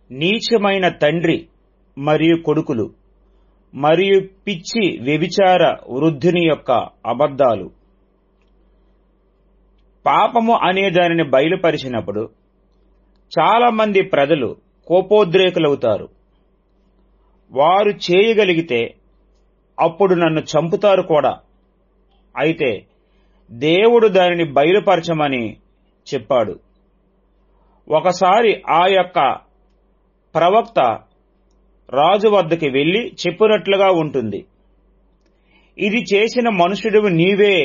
నీచమైన తండ్రి మరియు కొడుకులు మరియు పిచ్చి వ్యభిచార వృద్ధుని యొక్క అబద్ధాలు పాపము అనే దానిని బయలుపరిచినప్పుడు చాలా మంది ప్రజలు కోపోద్రేకులవుతారు వారు చేయగలిగితే అప్పుడు నన్ను చంపుతారు కూడా అయితే దేవుడు దానిని బయలుపరచమని చెప్పాడు ఒకసారి ఆ యొక్క ప్రవక్త రాజు వద్దకి వెళ్లి చెప్పినట్లుగా ఉంటుంది ఇది చేసిన మనుషుడు నీవే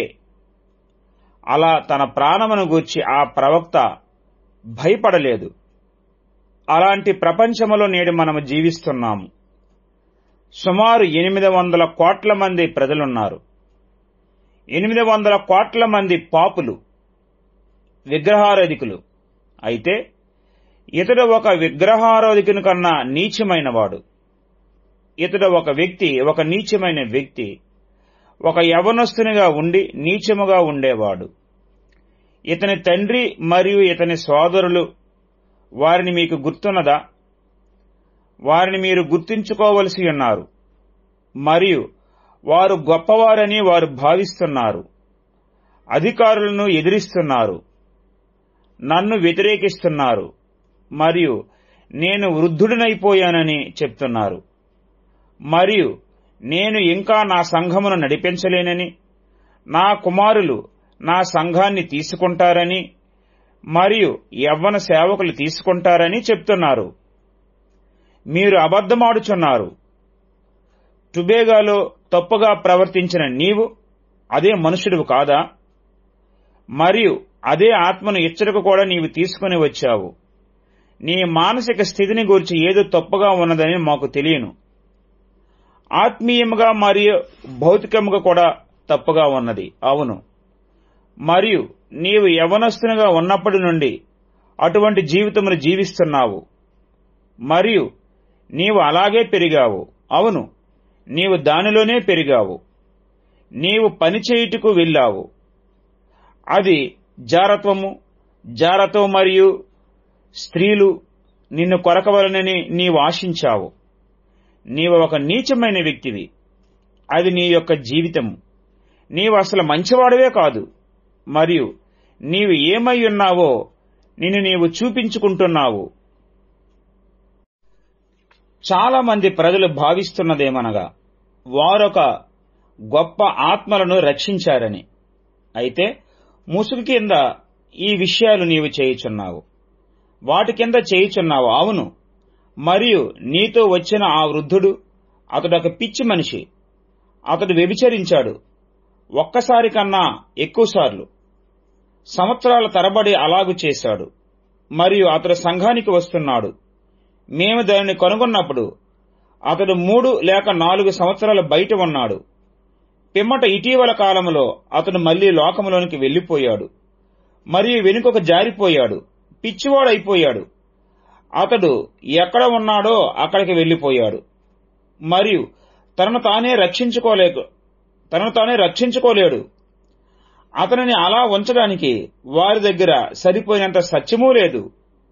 అలా తన ప్రాణమును గూర్చి ఆ ప్రవక్త భయపడలేదు అలాంటి ప్రపంచములో నేడు మనము జీవిస్తున్నాము సుమారు ఎనిమిది వందల కోట్ల మంది ప్రజలున్నారు ఎనిమిది వందల కోట్ల మంది పాపులు విగ్రహారాధికులు అయితే ఇతడు ఒక విగ్రహారాధికుని కన్నా నీచమైనవాడు ఇతడు ఒక వ్యక్తి ఒక నీచమైన వ్యక్తి ఒక యవనస్తునిగా ఉండి నీచముగా ఉండేవాడు ఇతని తండ్రి మరియు ఇతని సోదరులు వారిని మీకు గుర్తున్నదా వారిని మీరు గుర్తుంచుకోవలసి ఉన్నారు మరియు వారు గొప్పవారని వారు భావిస్తున్నారు అధికారులను ఎదిరిస్తున్నారు నన్ను వ్యతిరేకిస్తున్నారు మరియు నేను వృద్ధుడినైపోయానని చెప్తున్నారు మరియు నేను ఇంకా నా సంఘమును నడిపించలేనని నా కుమారులు నా సంఘాన్ని తీసుకుంటారని మరియు యవ్వన సేవకులు తీసుకుంటారని చెప్తున్నారు మీరు అబద్ధమాడుచున్నారు టుబేగాలో తప్పుగా ప్రవర్తించిన నీవు అదే మనుషుడు కాదా మరియు అదే ఆత్మను ఇచ్చటకు కూడా నీవు తీసుకుని వచ్చావు నీ మానసిక స్థితిని గురించి ఏదో తప్పుగా ఉన్నదని మాకు తెలియను ఆత్మీయముగా మరియు భౌతికముగా కూడా తప్పుగా ఉన్నది అవును మరియు నీవు యవనస్తునిగా ఉన్నప్పటి నుండి అటువంటి జీవితమును జీవిస్తున్నావు మరియు నీవు అలాగే పెరిగావు అవును నీవు దానిలోనే పెరిగావు నీవు పనిచేయుటకు వెళ్ళావు అది జారత్వము జారత్వం మరియు స్త్రీలు నిన్ను కొరకవలనని నీవు ఆశించావు నీవు ఒక నీచమైన వ్యక్తివి అది నీ యొక్క జీవితము నీవు అసలు మంచివాడవే కాదు మరియు నీవు ఏమై ఉన్నావో నిన్ను నీవు చూపించుకుంటున్నావు చాలా మంది ప్రజలు భావిస్తున్నదేమనగా వారొక గొప్ప ఆత్మలను రక్షించారని అయితే ముసుగు కింద ఈ విషయాలు నీవు చేయుచున్నావు వాటి కింద చేయుచున్నావు అవును మరియు నీతో వచ్చిన ఆ వృద్ధుడు అతడొక పిచ్చి మనిషి అతడు వ్యభిచరించాడు ఒక్కసారి కన్నా ఎక్కువసార్లు సంవత్సరాల తరబడి అలాగు చేశాడు మరియు అతడు సంఘానికి వస్తున్నాడు మేము దానిని కనుగొన్నప్పుడు అతడు మూడు లేక నాలుగు సంవత్సరాల బయట ఉన్నాడు పిమ్మట ఇటీవల కాలంలో అతడు మళ్లీ లోకంలోనికి వెళ్లిపోయాడు మరియు వెనుకొక జారిపోయాడు పిచ్చివాడైపోయాడు అతడు ఎక్కడ ఉన్నాడో అక్కడికి వెళ్లిపోయాడు మరియు తనను తానే రక్షించుకోలేక తనను తానే రక్షించుకోలేడు అతనిని అలా ఉంచడానికి వారి దగ్గర సరిపోయినంత సత్యమూ లేదు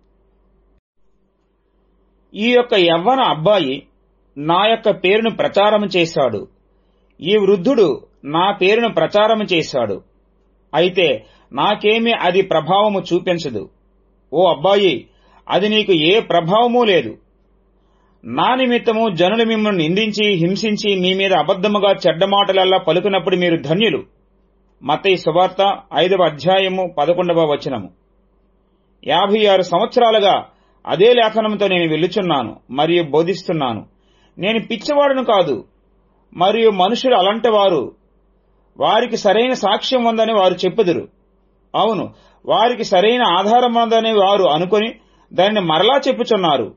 ఈ యొక్క యవ్వన అబ్బాయి నా యొక్క పేరును ప్రచారం చేశాడు ఈ వృద్ధుడు నా పేరును ప్రచారం చేశాడు అయితే నాకేమీ అది ప్రభావము చూపించదు ఓ అబ్బాయి అది నీకు ఏ ప్రభావమూ లేదు నా నిమిత్తము జనులు మిమ్మల్ని నిందించి హింసించి మీ మీద అబద్ధముగా చెడ్డ మాటలల్లా పలుకున్నప్పుడు మీరు ధన్యులు మతయి సువార్త ఐదవ అధ్యాయము పదకొండవ వచనము యాభై ఆరు సంవత్సరాలుగా అదే లేఖనంతో నేను వెళ్ళుచున్నాను మరియు బోధిస్తున్నాను నేను పిచ్చివాడును కాదు మరియు మనుషులు అలాంటి వారు వారికి సరైన సాక్ష్యం ఉందని వారు చెప్పుదురు అవును వారికి సరైన ఆధారం ఉందని వారు అనుకొని దానిని మరలా చెప్పుచున్నారు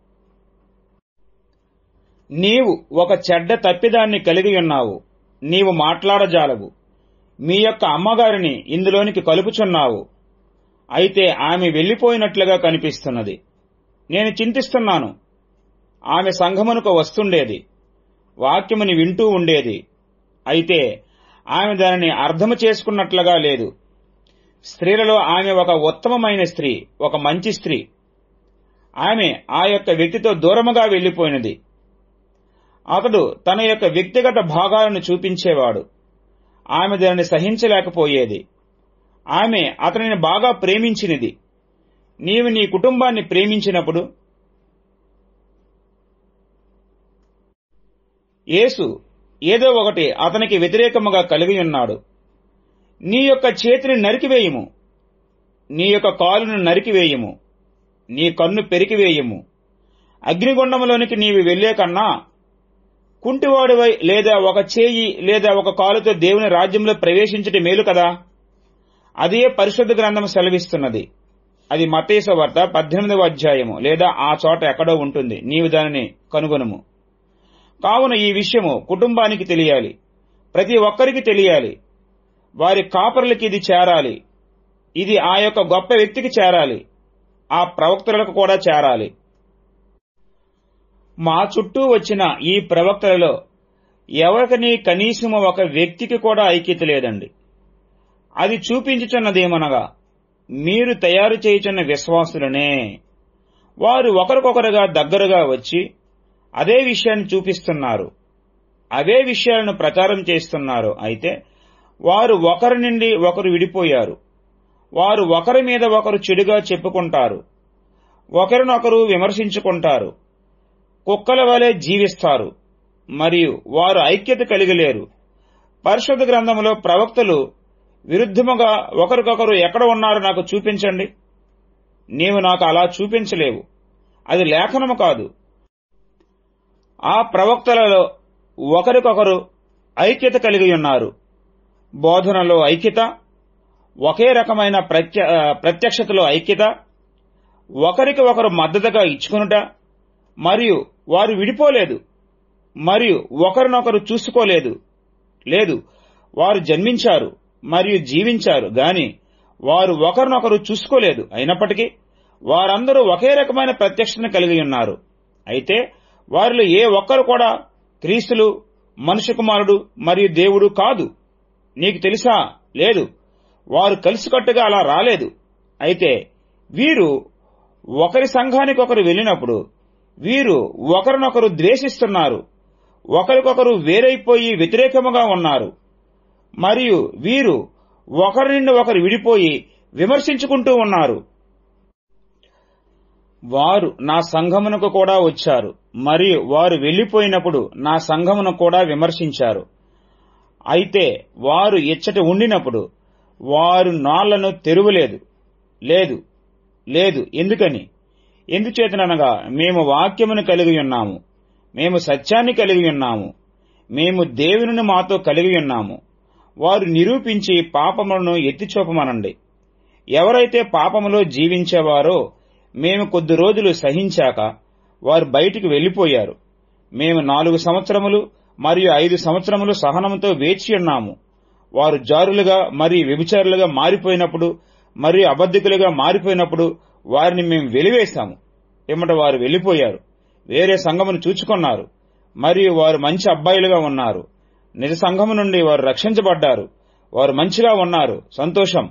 నీవు ఒక చెడ్డ తప్పిదాన్ని కలిగి ఉన్నావు నీవు మాట్లాడజాలవు మీ యొక్క అమ్మగారిని ఇందులోనికి కలుపుచున్నావు అయితే ఆమె వెళ్లిపోయినట్లుగా కనిపిస్తున్నది నేను చింతిస్తున్నాను ఆమె సంఘమునకు వస్తుండేది వాక్యముని వింటూ ఉండేది అయితే ఆమె దానిని అర్థము చేసుకున్నట్లుగా లేదు స్త్రీలలో ఆమె ఒక ఉత్తమమైన స్త్రీ ఒక మంచి స్త్రీ ఆమె ఆ యొక్క వ్యక్తితో దూరముగా వెళ్లిపోయినది అతడు తన యొక్క వ్యక్తిగత భాగాలను చూపించేవాడు ఆమె దానిని సహించలేకపోయేది ఆమె అతనిని బాగా ప్రేమించినది నీవు నీ కుటుంబాన్ని ప్రేమించినప్పుడు యేసు ఏదో ఒకటి అతనికి వ్యతిరేకముగా కలిగి ఉన్నాడు నీ యొక్క చేతిని నరికివేయము నీ యొక్క కాలును నరికివేయము నీ కన్ను పెరికివేయము అగ్నిగుండంలోనికి నీవు వెళ్లే కన్నా కుంటివాడివై లేదా ఒక చేయి లేదా ఒక కాలుతో దేవుని రాజ్యంలో ప్రవేశించటం మేలు కదా అదే పరిశుద్ధ గ్రంథం సెలవిస్తున్నది అది మతేస వార్త పద్దెనిమిదవ అధ్యాయము లేదా ఆ చోట ఎక్కడో ఉంటుంది నీవు దానిని కనుగొనుము కావున ఈ విషయము కుటుంబానికి తెలియాలి ప్రతి ఒక్కరికి తెలియాలి వారి కాపరులకి ఇది చేరాలి ఇది ఆ యొక్క గొప్ప వ్యక్తికి చేరాలి ఆ ప్రవక్తలకు కూడా చేరాలి మా చుట్టూ వచ్చిన ఈ ప్రవక్తలలో ఎవరికని కనీసము ఒక వ్యక్తికి కూడా ఐక్యత లేదండి అది చూపించుచున్నదేమనగా మీరు తయారు చేయుచున్న విశ్వాసులనే వారు ఒకరికొకరుగా దగ్గరగా వచ్చి అదే విషయాన్ని చూపిస్తున్నారు అవే విషయాలను ప్రచారం చేస్తున్నారు అయితే వారు ఒకరి నుండి ఒకరు విడిపోయారు వారు ఒకరి మీద ఒకరు చెడుగా చెప్పుకుంటారు ఒకరినొకరు విమర్శించుకుంటారు కుక్కల వలె జీవిస్తారు మరియు వారు ఐక్యత కలిగలేరు పరిశుద్ధ గ్రంథంలో ప్రవక్తలు విరుద్ధముగా ఒకరికొకరు ఎక్కడ ఉన్నారో నాకు చూపించండి నీవు నాకు అలా చూపించలేవు అది లేఖనము కాదు ఆ ప్రవక్తలలో ఒకరికొకరు ఐక్యత కలిగి ఉన్నారు బోధనలో ఐక్యత ఒకే రకమైన ప్రత్య ప్రత్యక్షతలో ఐక్యత ఒకరికి ఒకరు మద్దతుగా ఇచ్చుకునుట మరియు వారు విడిపోలేదు మరియు ఒకరినొకరు చూసుకోలేదు లేదు వారు జన్మించారు మరియు జీవించారు గాని వారు ఒకరినొకరు చూసుకోలేదు అయినప్పటికీ వారందరూ ఒకే రకమైన ప్రత్యక్షతను కలిగి ఉన్నారు అయితే వారిలో ఏ ఒక్కరు కూడా క్రీస్తులు మనుష్య కుమారుడు మరియు దేవుడు కాదు నీకు తెలుసా లేదు వారు కలిసికట్టుగా అలా రాలేదు అయితే వీరు ఒకరి సంఘానికి ఒకరు వెళ్ళినప్పుడు వీరు ఒకరినొకరు ద్వేషిస్తున్నారు ఒకరికొకరు వేరైపోయి వ్యతిరేకముగా ఉన్నారు మరియు వీరు ఒకరి నుండి ఒకరు విడిపోయి విమర్శించుకుంటూ ఉన్నారు వారు నా సంఘమునకు కూడా వచ్చారు మరియు వారు వెళ్లిపోయినప్పుడు నా సంఘమును కూడా విమర్శించారు అయితే వారు ఇచ్చట ఉండినప్పుడు వారు నాళ్లను తెరువలేదు లేదు లేదు ఎందుకని ఎందుచేతననగా మేము వాక్యమును కలిగి ఉన్నాము మేము సత్యాన్ని కలిగి ఉన్నాము మేము దేవుని మాతో కలిగి ఉన్నాము వారు నిరూపించి పాపములను ఎత్తిచూపమనండి ఎవరైతే పాపములో జీవించేవారో మేము కొద్ది రోజులు సహించాక వారు బయటికి వెళ్లిపోయారు మేము నాలుగు సంవత్సరములు మరియు ఐదు సంవత్సరములు సహనంతో వేచి ఉన్నాము వారు జారులుగా మరియు వ్యభిచారులుగా మారిపోయినప్పుడు మరియు అబద్ధికులుగా మారిపోయినప్పుడు వారిని మేము వెలివేశాము ఏమంటే వారు వెళ్లిపోయారు వేరే సంఘమును చూచుకున్నారు మరియు వారు మంచి అబ్బాయిలుగా ఉన్నారు నిజ సంఘము నుండి వారు రక్షించబడ్డారు వారు మంచిగా ఉన్నారు సంతోషం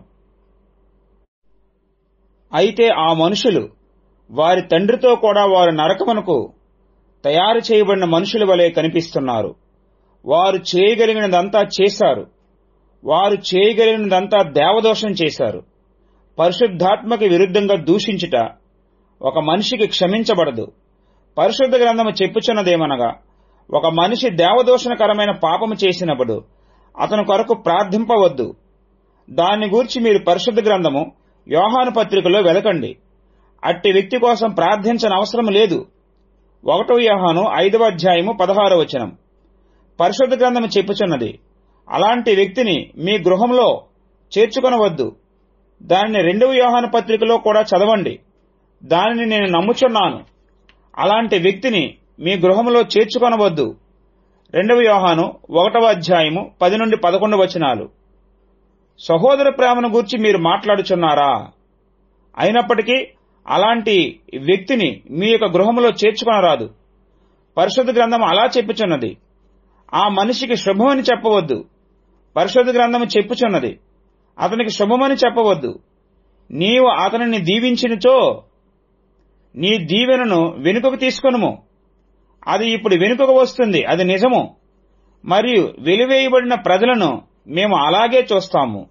అయితే ఆ మనుషులు వారి తండ్రితో కూడా వారు నరకమునకు తయారు చేయబడిన మనుషుల వలె కనిపిస్తున్నారు వారు చేయగలిగినదంతా చేశారు వారు చేయగలిగినదంతా దేవదోషం చేశారు పరిశుద్ధాత్మకి విరుద్ధంగా దూషించుట ఒక మనిషికి క్షమించబడదు పరిశుద్ధ గ్రంథము చెప్పుచున్నదేమనగా ఒక మనిషి దేవదోషణకరమైన పాపము చేసినప్పుడు అతని కొరకు ప్రార్థింపవద్దు దాన్ని గూర్చి మీరు పరిశుద్ధ గ్రంథము యోహాను పత్రికలో వెలకండి అట్టి వ్యక్తి కోసం ప్రార్థించని అవసరం లేదు ఒకటో యోహాను ఐదవ అధ్యాయము పదహారో వచనం పరిశుద్ధ గ్రంథము చెప్పుచున్నది అలాంటి వ్యక్తిని మీ గృహంలో చేర్చుకొనవద్దు దానిని రెండవ యోహాను పత్రికలో కూడా చదవండి దానిని నేను నమ్ముచున్నాను అలాంటి వ్యక్తిని మీ గృహంలో చేర్చుకొనవద్దు రెండవ యోహాను ఒకటవ అధ్యాయము పది నుండి పదకొండు వచనాలు సహోదర ప్రేమను గూర్చి మీరు మాట్లాడుచున్నారా అయినప్పటికీ అలాంటి వ్యక్తిని మీ యొక్క గృహంలో చేర్చుకొనరాదు పరిశుద్ధ గ్రంథం అలా చెప్పుచున్నది ఆ మనిషికి శుభమని చెప్పవద్దు పరిశుద్ధ గ్రంథము చెప్పుచున్నది అతనికి శుభమని చెప్పవద్దు నీవు అతనిని దీవించినచో నీ దీవెనను వెనుకకు తీసుకొనుము అది ఇప్పుడు వెనుకకు వస్తుంది అది నిజము మరియు వెలివేయబడిన ప్రజలను మేము అలాగే చూస్తాము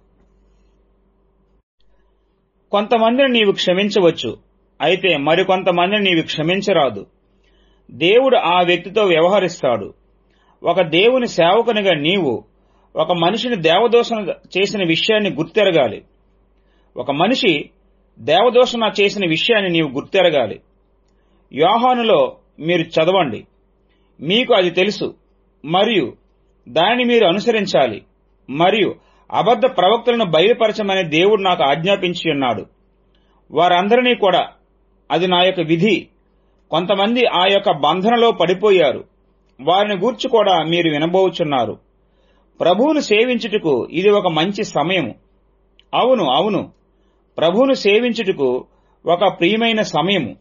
కొంతమందిని నీవు క్షమించవచ్చు అయితే మరికొంతమందిని నీవు క్షమించరాదు దేవుడు ఆ వ్యక్తితో వ్యవహరిస్తాడు ఒక దేవుని సేవకునిగా నీవు ఒక మనిషిని దేవదోషణ చేసిన విషయాన్ని గుర్తెరగాలి ఒక మనిషి దేవదోషణ చేసిన విషయాన్ని నీవు గుర్తెరగాలి యోహానులో మీరు చదవండి మీకు అది తెలుసు మరియు దానిని మీరు అనుసరించాలి మరియు అబద్ధ ప్రవక్తలను బయలుపరచమని దేవుడు నాకు ఆజ్ఞాపించి ఉన్నాడు వారందరినీ కూడా అది నా యొక్క విధి కొంతమంది ఆ యొక్క బంధనలో పడిపోయారు వారిని గూర్చి కూడా మీరు వినబోచున్నారు ప్రభువును సేవించుటకు ఇది ఒక మంచి సమయము అవును అవును ప్రభువును సేవించుటకు ఒక ప్రియమైన సమయము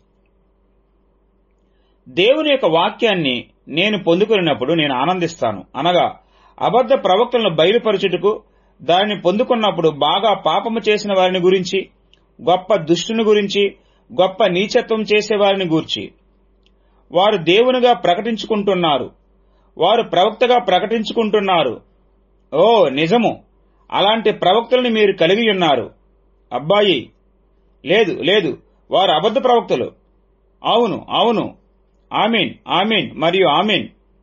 దేవుని యొక్క వాక్యాన్ని నేను పొందుకున్నప్పుడు నేను ఆనందిస్తాను అనగా అబద్ధ ప్రవక్తలను బయలుపరచుటకు దానిని పొందుకున్నప్పుడు బాగా పాపము చేసిన వారిని గురించి గొప్ప దుష్టుని గురించి గొప్ప నీచత్వం చేసే వారిని గూర్చి వారు దేవునిగా ప్రకటించుకుంటున్నారు వారు ప్రవక్తగా ప్రకటించుకుంటున్నారు ఓ నిజము అలాంటి ప్రవక్తలను మీరు కలిగి ఉన్నారు అబ్బాయి లేదు లేదు వారు అబద్ధ ప్రవక్తలు అవును అవును ఆమీన్ ఆమీన్ మరియు ఆమీన్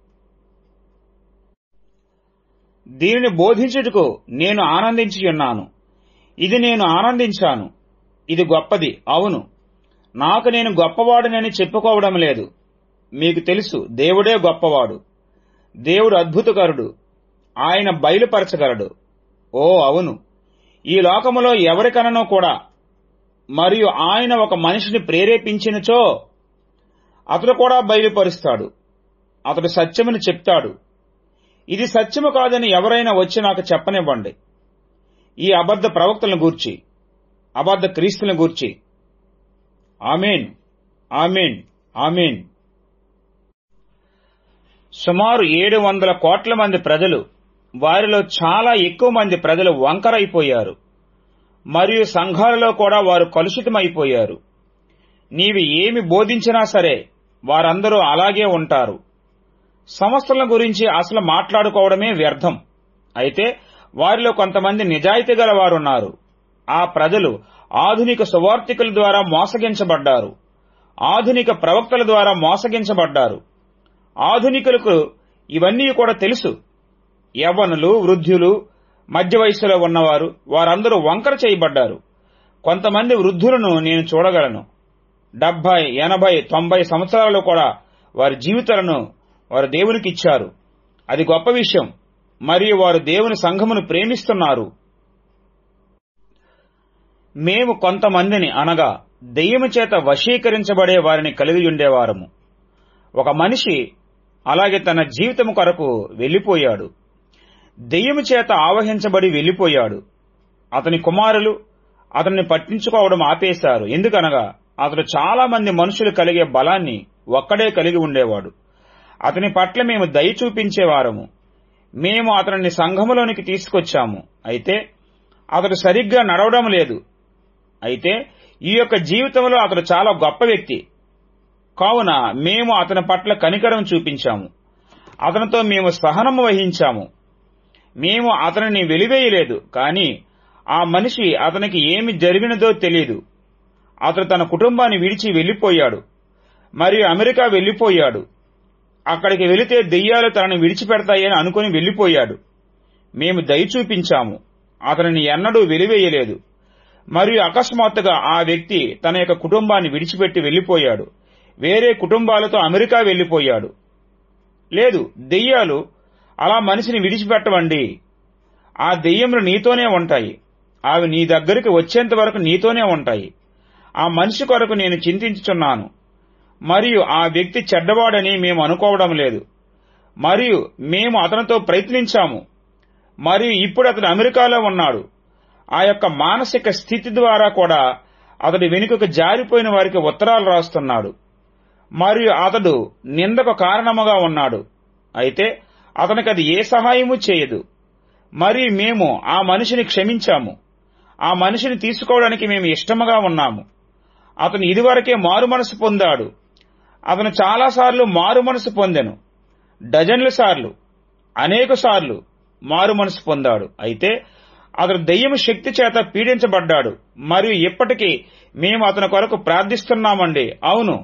దీనిని బోధించుటకు నేను ఆనందించి ఉన్నాను ఇది నేను ఆనందించాను ఇది గొప్పది అవును నాకు నేను గొప్పవాడినని చెప్పుకోవడం లేదు మీకు తెలుసు దేవుడే గొప్పవాడు దేవుడు అద్భుతకరుడు ఆయన బయలుపరచగలడు ఓ అవును ఈ లోకములో ఎవరికననో కూడా మరియు ఆయన ఒక మనిషిని ప్రేరేపించినచో అతడు కూడా బయలుపరుస్తాడు అతడు సత్యమును చెప్తాడు ఇది సత్యము కాదని ఎవరైనా వచ్చి నాకు చెప్పనివ్వండి ఈ అబద్ధ ప్రవక్తలను గూర్చి అబద్ధ క్రీస్తులను గూర్చి ఆమెన్ ఆమెన్ ఆమెన్ సుమారు ఏడు వందల కోట్ల మంది ప్రజలు వారిలో చాలా ఎక్కువ మంది ప్రజలు వంకరైపోయారు మరియు సంఘాలలో కూడా వారు కలుషితమైపోయారు నీవి ఏమి బోధించినా సరే వారందరూ అలాగే ఉంటారు సంస్థల గురించి అసలు మాట్లాడుకోవడమే వ్యర్థం అయితే వారిలో కొంతమంది నిజాయితీ గల వారున్నారు ఆ ప్రజలు ఆధునిక సువార్థికుల ద్వారా మోసగించబడ్డారు ఆధునిక ప్రవక్తల ద్వారా మోసగించబడ్డారు ఆధునికులకు ఇవన్నీ కూడా తెలుసు యవ్వనులు వృద్ధులు మధ్య వయస్సులో ఉన్నవారు వారందరూ వంకర చేయబడ్డారు కొంతమంది వృద్ధులను నేను చూడగలను డెబ్బై ఎనభై తొంభై సంవత్సరాలు కూడా వారి జీవితాలను వారు దేవునికి ఇచ్చారు అది గొప్ప విషయం మరియు వారు దేవుని సంఘమును ప్రేమిస్తున్నారు మేము కొంతమందిని అనగా దెయ్యము చేత వశీకరించబడే వారిని కలిగి ఉండేవారము ఒక మనిషి అలాగే తన జీవితం కొరకు వెళ్లిపోయాడు దెయ్యము చేత ఆవహించబడి వెళ్లిపోయాడు అతని కుమారులు అతన్ని పట్టించుకోవడం ఆపేశారు ఎందుకనగా అతడు చాలా మంది మనుషులు కలిగే బలాన్ని ఒక్కడే కలిగి ఉండేవాడు అతని పట్ల మేము దయ చూపించేవారము మేము అతనిని సంఘములోనికి తీసుకొచ్చాము అయితే అతడు సరిగ్గా నడవడం లేదు అయితే ఈ యొక్క జీవితంలో అతడు చాలా గొప్ప వ్యక్తి కావున మేము అతని పట్ల కనికరం చూపించాము అతనితో మేము సహనము వహించాము మేము అతనిని వెలివేయలేదు కానీ ఆ మనిషి అతనికి ఏమి జరిగినదో తెలియదు అతడు తన కుటుంబాన్ని విడిచి వెళ్లిపోయాడు మరియు అమెరికా వెళ్లిపోయాడు అక్కడికి వెళితే దెయ్యాలు తనని విడిచిపెడతాయని అనుకుని వెళ్లిపోయాడు మేము దయ చూపించాము అతనిని ఎన్నడూ వెలివేయలేదు మరియు అకస్మాత్తుగా ఆ వ్యక్తి తన యొక్క కుటుంబాన్ని విడిచిపెట్టి వెళ్లిపోయాడు వేరే కుటుంబాలతో అమెరికా వెళ్లిపోయాడు లేదు దెయ్యాలు అలా మనిషిని విడిచిపెట్టవండి ఆ దెయ్యములు నీతోనే ఉంటాయి అవి నీ దగ్గరికి వచ్చేంత వరకు నీతోనే ఉంటాయి ఆ మనిషి కొరకు నేను చింతించుచున్నాను మరియు ఆ వ్యక్తి చెడ్డవాడని మేము అనుకోవడం లేదు మరియు మేము అతనితో ప్రయత్నించాము మరియు ఇప్పుడు అతడు అమెరికాలో ఉన్నాడు ఆ యొక్క మానసిక స్థితి ద్వారా కూడా అతడు వెనుకకు జారిపోయిన వారికి ఉత్తరాలు రాస్తున్నాడు మరియు అతడు నిందకు కారణముగా ఉన్నాడు అయితే అతనికి అది ఏ సహాయము చేయదు మరియు మేము ఆ మనిషిని క్షమించాము ఆ మనిషిని తీసుకోవడానికి మేము ఇష్టముగా ఉన్నాము అతను ఇదివరకే మారు మనసు పొందాడు అతను చాలాసార్లు మారు మనసు పొందెను డజన్ల సార్లు అనేక సార్లు మారు మనసు పొందాడు అయితే అతను దెయ్యం శక్తి చేత పీడించబడ్డాడు మరియు ఇప్పటికీ మేము అతని కొరకు ప్రార్థిస్తున్నామండి అవును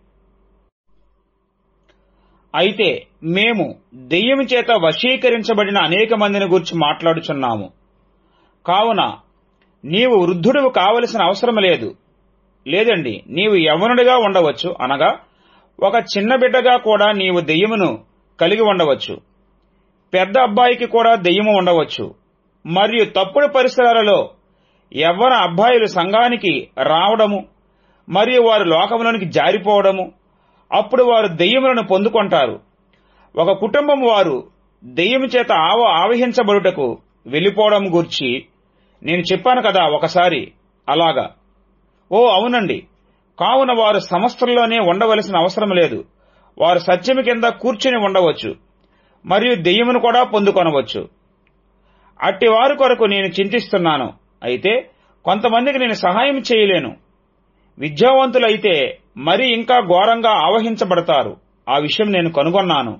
అయితే మేము దెయ్యం చేత వశీకరించబడిన అనేక మందిని గురించి మాట్లాడుచున్నాము కావున నీవు వృద్ధుడువు కావలసిన అవసరం లేదు లేదండి నీవు యవనుడిగా ఉండవచ్చు అనగా ఒక చిన్న బిడ్డగా కూడా నీవు దెయ్యమును కలిగి ఉండవచ్చు పెద్ద అబ్బాయికి కూడా దెయ్యము ఉండవచ్చు మరియు తప్పుడు పరిసరాలలో యవ్వన అబ్బాయిలు సంఘానికి రావడము మరియు వారు లోకములోనికి జారిపోవడము అప్పుడు వారు దెయ్యములను పొందుకుంటారు ఒక కుటుంబం వారు దెయ్యము చేత ఆవ ఆవహించబడుటకు వెళ్లిపోవడం గూర్చి నేను చెప్పాను కదా ఒకసారి అలాగా ఓ అవునండి కావున వారు సంస్థల్లోనే ఉండవలసిన అవసరం లేదు వారు సత్యము కింద కూర్చుని ఉండవచ్చు మరియు దెయ్యమును కూడా పొందుకొనవచ్చు అట్టి వారి కొరకు నేను చింతిస్తున్నాను అయితే కొంతమందికి నేను సహాయం చేయలేను విద్యావంతులైతే మరి ఇంకా ఘోరంగా ఆవహించబడతారు ఆ విషయం నేను కనుగొన్నాను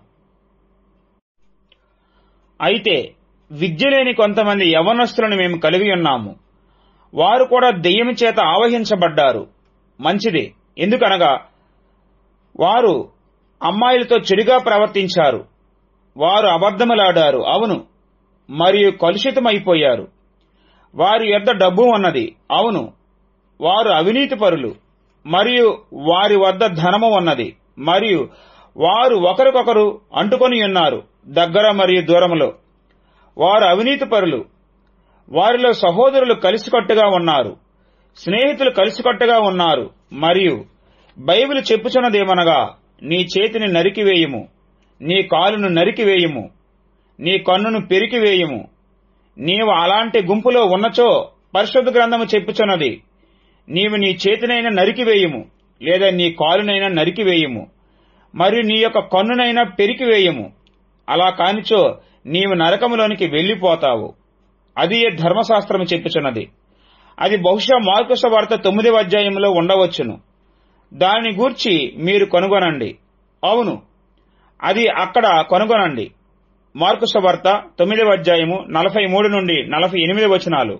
అయితే విద్య లేని కొంతమంది యవనస్తులను మేము కలిగి ఉన్నాము వారు కూడా దెయ్యం చేత ఆవహించబడ్డారు మంచిది ఎందుకనగా వారు అమ్మాయిలతో చెడుగా ప్రవర్తించారు వారు అబద్ధములాడారు అవును మరియు కలుషితమైపోయారు వారి యొద్ద డబ్బు ఉన్నది అవును వారు అవినీతిపరులు మరియు వారి వద్ద ధనము ఉన్నది మరియు వారు ఒకరికొకరు అంటుకొని ఉన్నారు దగ్గర మరియు దూరములో వారు అవినీతిపరులు వారిలో సహోదరులు కలిసికట్టుగా ఉన్నారు స్నేహితులు కలిసికట్టుగా ఉన్నారు మరియు బైబిల్ చెప్పుచున్నదేమనగా నీ చేతిని నరికివేయుము నీ కాలును నరికివేయుము నీ కన్నును పెరికివేయుము నీవు అలాంటి గుంపులో ఉన్నచో పరిశుద్ధ గ్రంథము చెప్పుచున్నది నీవు నీ చేతినైనా నరికివేయుము లేదా నీ కాలునైనా నరికివేయుము మరియు నీ యొక్క కన్నునైనా పెరికివేయుము అలా కానిచో నీవు నరకములోనికి వెళ్లిపోతావు అది ఏ ధర్మశాస్త్రము చెప్పుచున్నది అది బహుశా మార్కుస వార్త తొమ్మిదవ అధ్యాయంలో ఉండవచ్చును దాని గూర్చి మీరు కనుగొనండి అవును అది అక్కడ కనుగొనండి మార్కుస వార్త తొమ్మిదవ అధ్యాయము నలభై మూడు నుండి నలభై ఎనిమిది వచనాలు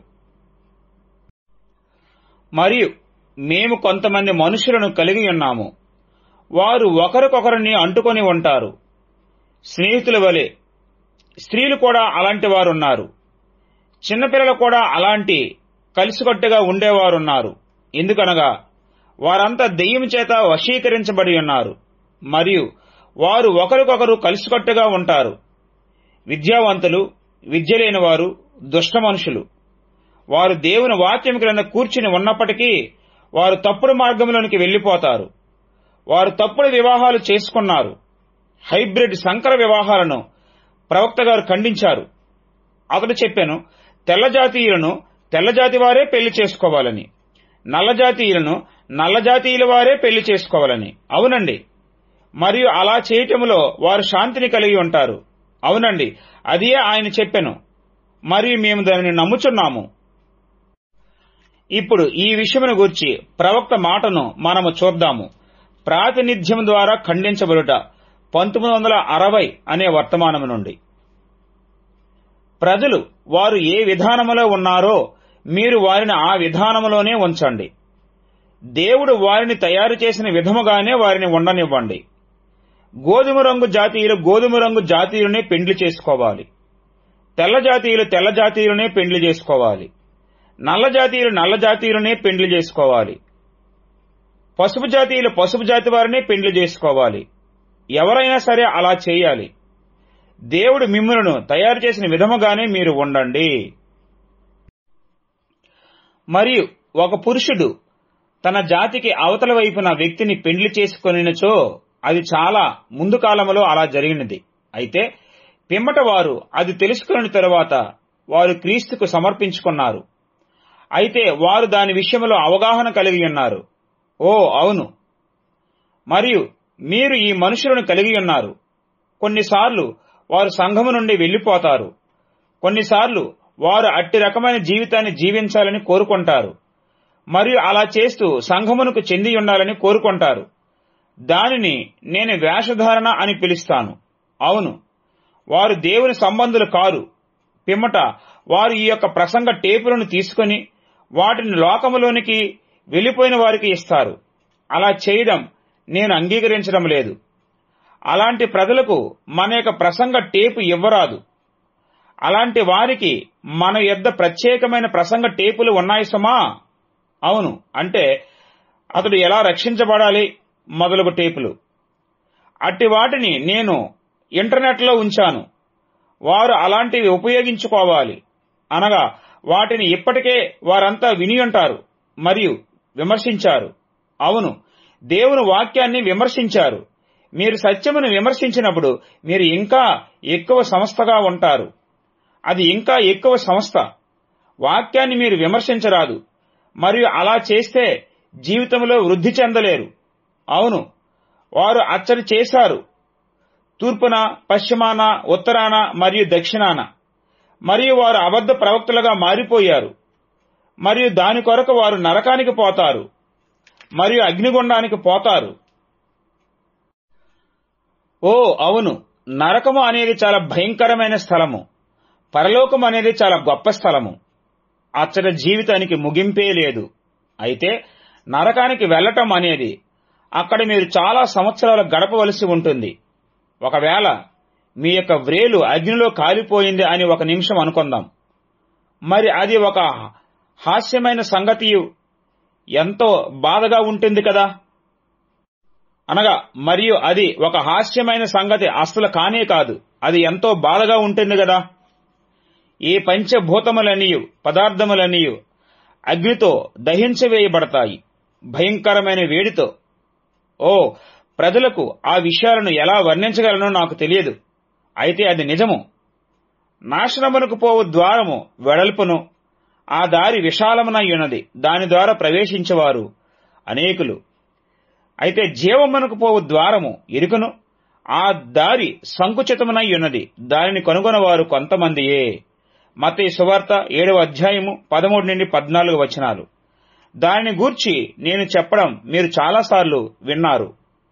మరియు మేము కొంతమంది మనుషులను కలిగి ఉన్నాము వారు ఒకరికొకరిని అంటుకొని ఉంటారు స్నేహితుల వలె స్త్రీలు కూడా అలాంటి వారున్నారు చిన్నపిల్లలు కూడా అలాంటి కలిసికట్టుగా ఉండేవారున్నారు ఎందుకనగా వారంతా దెయ్యం చేత వశీకరించబడి ఉన్నారు మరియు వారు ఒకరికొకరు కలిసికట్టుగా ఉంటారు విద్యావంతులు విద్య లేని వారు దుష్ట మనుషులు వారు దేవుని వాక్యం క్రింద కూర్చుని ఉన్నప్పటికీ వారు తప్పుడు మార్గంలోనికి వెళ్లిపోతారు వారు తప్పుడు వివాహాలు చేసుకున్నారు హైబ్రిడ్ సంకర వివాహాలను ప్రవక్త గారు ఖండించారు అతడు చెప్పాను తెల్ల జాతీయులను తెల్ల జాతి వారే పెళ్లి చేసుకోవాలని నల్ల జాతీయులను నల్ల జాతీయుల వారే పెళ్లి చేసుకోవాలని అవునండి మరియు అలా చేయటంలో వారు శాంతిని కలిగి ఉంటారు అవునండి అదే ఆయన చెప్పెను మరియు మేము దానిని నమ్ముచున్నాము ఇప్పుడు ఈ విషయమును గురించి ప్రవక్త మాటను మనము చూద్దాము ప్రాతినిధ్యం ద్వారా ఖండించబడుట పంతొమ్మిది వందల అరవై అనే వర్తమానము నుండి ప్రజలు వారు ఏ విధానములో ఉన్నారో మీరు వారిని ఆ విధానములోనే ఉంచండి దేవుడు వారిని తయారు చేసిన విధముగానే వారిని ఉండనివ్వండి గోధుమ రంగు జాతీయులు గోధుమ రంగు జాతీయులనే పెండ్లి చేసుకోవాలి తెల్ల జాతీయులు తెల్ల జాతీయులనే పెండ్లి చేసుకోవాలి నల్ల జాతీయులు నల్ల జాతీయులనే పెండ్లి చేసుకోవాలి పసుపు జాతీయులు పసుపు జాతి వారినే పెండ్లి చేసుకోవాలి ఎవరైనా సరే అలా చేయాలి దేవుడు మిమ్మలను తయారు చేసిన విధముగానే మీరు ఉండండి మరియు ఒక పురుషుడు తన జాతికి అవతల వైపున వ్యక్తిని పెండ్లి చేసుకొనినచో అది చాలా ముందు కాలంలో అలా జరిగినది అయితే పిమ్మట వారు అది తెలుసుకుని తరువాత వారు క్రీస్తుకు సమర్పించుకున్నారు అయితే వారు దాని విషయంలో అవగాహన కలిగి ఉన్నారు ఓ అవును మరియు మీరు ఈ మనుషులను కలిగి ఉన్నారు కొన్నిసార్లు వారు సంఘము నుండి వెళ్లిపోతారు కొన్నిసార్లు వారు అట్టి రకమైన జీవితాన్ని జీవించాలని కోరుకుంటారు మరియు అలా చేస్తూ సంఘమునకు చెంది ఉండాలని కోరుకుంటారు దానిని నేను వేషధారణ అని పిలుస్తాను అవును వారు దేవుని సంబంధులు కారు పిమ్మట వారు ఈ యొక్క ప్రసంగ టేపులను తీసుకుని వాటిని లోకములోనికి వెళ్లిపోయిన వారికి ఇస్తారు అలా చేయడం నేను అంగీకరించడం లేదు అలాంటి ప్రజలకు మన యొక్క ప్రసంగ టేపు ఇవ్వరాదు అలాంటి వారికి మన యొద్ద ప్రత్యేకమైన ప్రసంగ టేపులు ఉన్నాయి సుమా అవును అంటే అతడు ఎలా రక్షించబడాలి మొదలగు టేపులు అట్టి వాటిని నేను ఇంటర్నెట్లో ఉంచాను వారు అలాంటివి ఉపయోగించుకోవాలి అనగా వాటిని ఇప్పటికే వారంతా విని ఉంటారు మరియు విమర్శించారు అవును దేవుని వాక్యాన్ని విమర్శించారు మీరు సత్యమును విమర్శించినప్పుడు మీరు ఇంకా ఎక్కువ సంస్థగా ఉంటారు అది ఇంకా ఎక్కువ సంస్థ వాక్యాన్ని మీరు విమర్శించరాదు మరియు అలా చేస్తే జీవితంలో వృద్ధి చెందలేరు అవును వారు అచ్చడి చేశారు తూర్పున పశ్చిమాన ఉత్తరాన మరియు దక్షిణాన మరియు వారు అబద్ధ ప్రవక్తలుగా మారిపోయారు మరియు దాని కొరకు వారు నరకానికి పోతారు మరియు అగ్నిగుండానికి పోతారు ఓ అవును నరకము అనేది చాలా భయంకరమైన స్థలము పరలోకం అనేది చాలా గొప్ప స్థలము అచ్చట జీవితానికి ముగింపే లేదు అయితే నరకానికి వెళ్లటం అనేది అక్కడ మీరు చాలా సంవత్సరాలు గడపవలసి ఉంటుంది ఒకవేళ మీ యొక్క వ్రేలు అగ్నిలో కాలిపోయింది అని ఒక నిమిషం అనుకుందాం మరి అది ఒక హాస్యమైన సంగతి ఎంతో బాధగా ఉంటుంది కదా అనగా మరియు అది ఒక హాస్యమైన సంగతి అస్సలు కానే కాదు అది ఎంతో బాధగా ఉంటుంది కదా ఈ పంచభూతములనియు పదార్థములనియు అగ్నితో దహించవేయబడతాయి భయంకరమైన వేడితో ఓ ప్రజలకు ఆ విషయాలను ఎలా వర్ణించగలనో నాకు తెలియదు అయితే అది నిజము నాశనమునకు పోవు ద్వారము వెడల్పును ఆ దారి విశాలమునయ్యున్నది దాని ద్వారా ప్రవేశించేవారు అనేకులు అయితే జీవమునకు పోవు ద్వారము ఇరుకును ఆ దారి సంకుచితమునై ఉన్నది దానిని కనుగొనవారు కొంతమందియే మత సువార్త ఏడవ అధ్యాయము పదమూడు నుండి పద్నాలుగు వచనాలు దానిని గూర్చి నేను చెప్పడం మీరు చాలాసార్లు విన్నారు